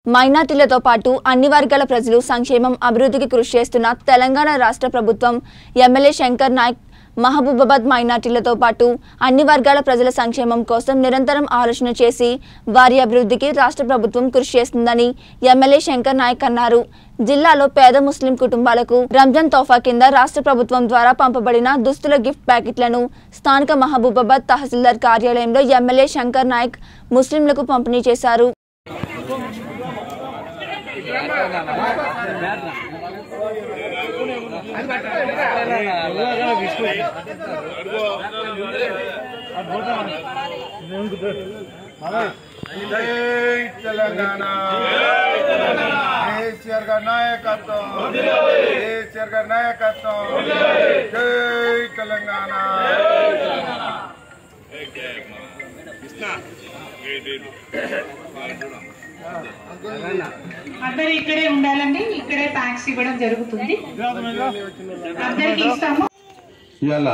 మైనార్టీలతో పాటు అన్ని వర్గాల ప్రజలు సంక్షేమం అభివృద్ధికి కృషి చేస్తున్న తెలంగాణ రాష్ట్ర ప్రభుత్వం ఎమ్మెల్యే శంకర్ నాయక్ మహబూబాబాద్ మైనార్టీలతో పాటు అన్ని వర్గాల ప్రజల సంక్షేమం కోసం నిరంతరం ఆలోచన చేసి వారి అభివృద్ధికి రాష్ట్ర ప్రభుత్వం కృషి చేస్తుందని ఎమ్మెల్యే శంకర్ నాయక్ అన్నారు జిల్లాలో పేద ముస్లిం కుటుంబాలకు రంజాన్ తోఫా కింద రాష్ట్ర ప్రభుత్వం ద్వారా పంపబడిన దుస్తుల గిఫ్ట్ ప్యాకెట్లను స్థానిక మహబూబాబాద్ తహసీల్దార్ కార్యాలయంలో ఎమ్మెల్యే శంకర్ నాయక్ ముస్లింలకు పంపిణీ చేశారు జై తెలంగాణ కేసీఆర్ గారి నాయకత్వం కేసీఆర్ గారి నాయకత్వం జై తెలంగాణ అందరు ఇక్కడే ఉండాలండి ఇక్కడే ప్యాక్స్ ఇవ్వడం జరుగుతుంది అందరికి ఇస్తాము ఇవాళ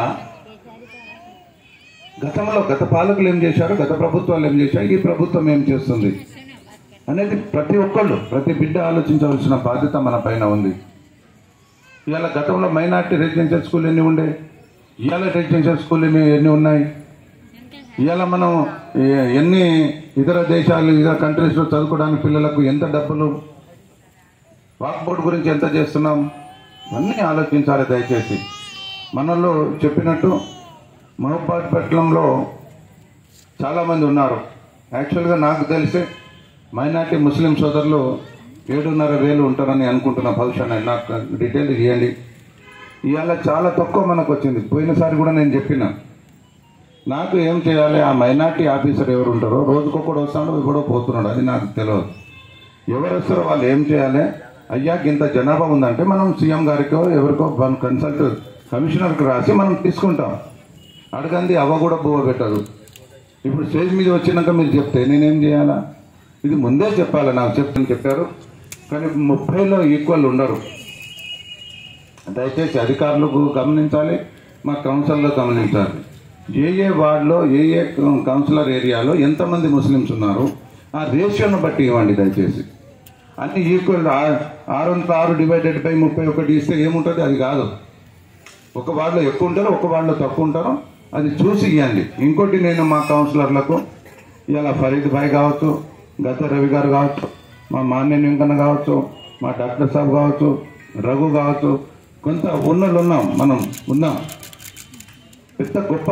గతంలో గత పాలకులు ఏం చేశారు గత ప్రభుత్వాలు ఏం చేశారు ఈ ప్రభుత్వం ఏం చేస్తుంది అనేది ప్రతి ఒక్కళ్ళు ప్రతి బిడ్డ ఆలోచించవలసిన బాధ్యత మన పైన ఉంది ఇవాళ గతంలో మైనార్టీ రెసిడెన్షియల్ స్కూల్ ఎన్ని ఉండే ఇవాళ రెసిడెన్షియల్ స్కూల్ ఎన్ని ఎన్ని ఉన్నాయి ఇవాళ మనం ఏ- ఎన్ని ఇతర దేశాలు ఇతర కంట్రీస్లో చదువుకోవడానికి పిల్లలకు ఎంత డబ్బులు వాక్ బోర్డ్ గురించి ఎంత చేస్తున్నాం అన్నీ ఆలోచించాలి దయచేసి మనలో చెప్పినట్టు మహబాద్ పట్టణంలో చాలామంది ఉన్నారు యాక్చువల్గా నాకు తెలిసి మైనార్టీ ముస్లిం సోదరులు ఏడున్నర వేలు ఉంటారని అనుకుంటున్నా బహుశా నేను నాకు డీటెయిల్ ఇవ్వండి ఇవాళ చాలా తక్కువ మనకు వచ్చింది పోయినసారి కూడా నేను చెప్పిన నాకు ఏం చేయాలి ఆ మైనార్టీ ఆఫీసర్ ఎవరు ఉంటారో రోజుకొకడు వస్తాడో ఎవడో పోతున్నాడు అది నాకు తెలియదు ఎవరు వస్తారో వాళ్ళు ఏం చేయాలి అయ్యా ఇంత జనాభా ఉందంటే మనం సీఎం గారికో ఎవరికో మన కన్సల్ట్ కమిషనర్కి రాసి మనం తీసుకుంటాం అడగంది అవ్వ కూడా బువ్వ పెట్టదు ఇప్పుడు స్టేజ్ మీద వచ్చినాక మీరు చెప్తే నేనేం చేయాలా ఇది ముందే చెప్పాలి నాకు చెప్తాను చెప్పారు కానీ ముప్పైలో ఈక్వల్ ఉండరు దయచేసి అధికారులకు గమనించాలి మా కౌన్సిల్లో గమనించాలి ఏ ఏ వార్డులో ఏ ఏ కౌన్సిలర్ ఏరియాలో ఎంతమంది ముస్లిమ్స్ ఉన్నారు ఆ రేషియోను బట్టి ఇవ్వండి దయచేసి అన్ని ఈక్వల్ ఆరు వందల ఆరు డివైడెడ్ బై ముప్పై ఒకటి ఇస్తే ఏముంటుంది అది కాదు ఒక వార్డులో ఎక్కువ ఉంటారు ఒక వార్డులో తక్కువ ఉంటారు అది చూసి ఇవ్వండి ఇంకోటి నేను మా కౌన్సిలర్లకు ఇలా ఫరీద్ భాయ్ కావచ్చు గత రవి గారు కావచ్చు మా మాన్య వెంకన్న కావచ్చు మా డాక్టర్ సాబ్ కావచ్చు రఘు కావచ్చు కొంత ఉన్నలు ఉన్నాం మనం ఉన్నాం పెద్ద గొప్ప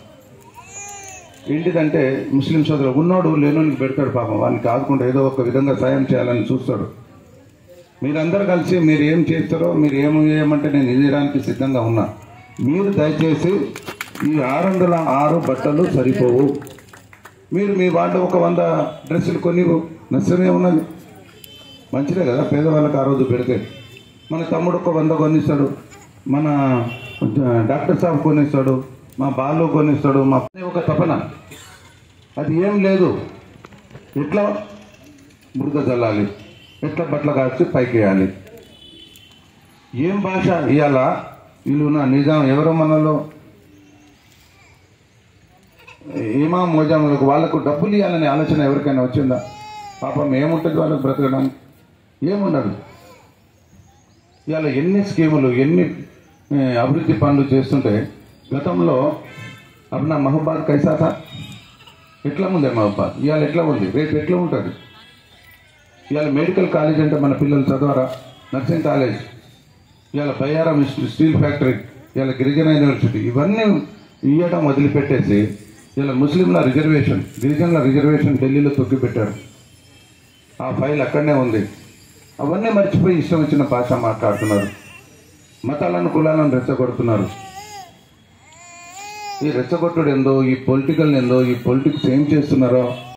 ఏంటిదంటే ముస్లిం సోదరు ఉన్నోడు లేనోనికి పెడతాడు పాపం వానికి కాకుండా ఏదో ఒక విధంగా సాయం చేయాలని చూస్తాడు మీరందరూ కలిసి మీరు ఏం చేస్తారో మీరు ఏం చేయమంటే నేను ఇవ్వడానికి సిద్ధంగా ఉన్నా మీరు దయచేసి ఈ ఆరు వందల ఆరు బట్టలు సరిపోవు మీరు మీ వాటిలో ఒక వంద డ్రెస్సులు కొన్ని నష్టమే ఉన్నది మంచిదే కదా పేదవాళ్ళకి ఆ రోజు పెడితే మన తమ్ముడు ఒక వంద కొనిస్తాడు మన డాక్టర్ సాబ్ కొనిస్తాడు మా బాలు కొనిస్తాడు మా ఒక తపన అది ఏం లేదు ఎట్లా బురద చల్లాలి ఎట్లా బట్టలు కాచి పైకి వేయాలి ఏం భాష ఇవాళ వీళ్ళు నా నిజాం ఎవరు మనలో ఏమా మోజాములకు వాళ్ళకు డబ్బులు ఇవ్వాలనే ఆలోచన ఎవరికైనా వచ్చిందా పాపం ఏముంటుంది వాళ్ళకు బ్రతకడానికి ఏముండదు ఇవాళ ఎన్ని స్కీములు ఎన్ని ఏ, అభివృద్ధి పనులు చేస్తుంటే గతంలో అప్పుడు నా మహబాద్ కైసా థా ఎట్లా ఉంది మహబాద్ ఇవాళ ఎట్లా ఉంది రేపు ఎట్లా ఉంటుంది ఇవాళ మెడికల్ కాలేజ్ అంటే మన పిల్లలు చదవరా నర్సింగ్ కాలేజ్ ఇవాళ బయ్యారం స్టీల్ ఫ్యాక్టరీ ఇవాళ గిరిజన యూనివర్సిటీ ఇవన్నీ ఇవ్వడం వదిలిపెట్టేసి ఇలా ముస్లింల రిజర్వేషన్ గిరిజనుల రిజర్వేషన్ ఢిల్లీలో తొక్కి పెట్టారు ఆ ఫైల్ అక్కడనే ఉంది అవన్నీ మర్చిపోయి ఇష్టం వచ్చిన భాష మాట్లాడుతున్నారు మతాలను కులాలను రెచ్చగొడుతున్నారు ఈ రెచ్చగొట్టుడు ఏందో ఈ పొలిటికల్ ఏందో ఈ పొలిటిక్స్ ఏం చేస్తున్నారో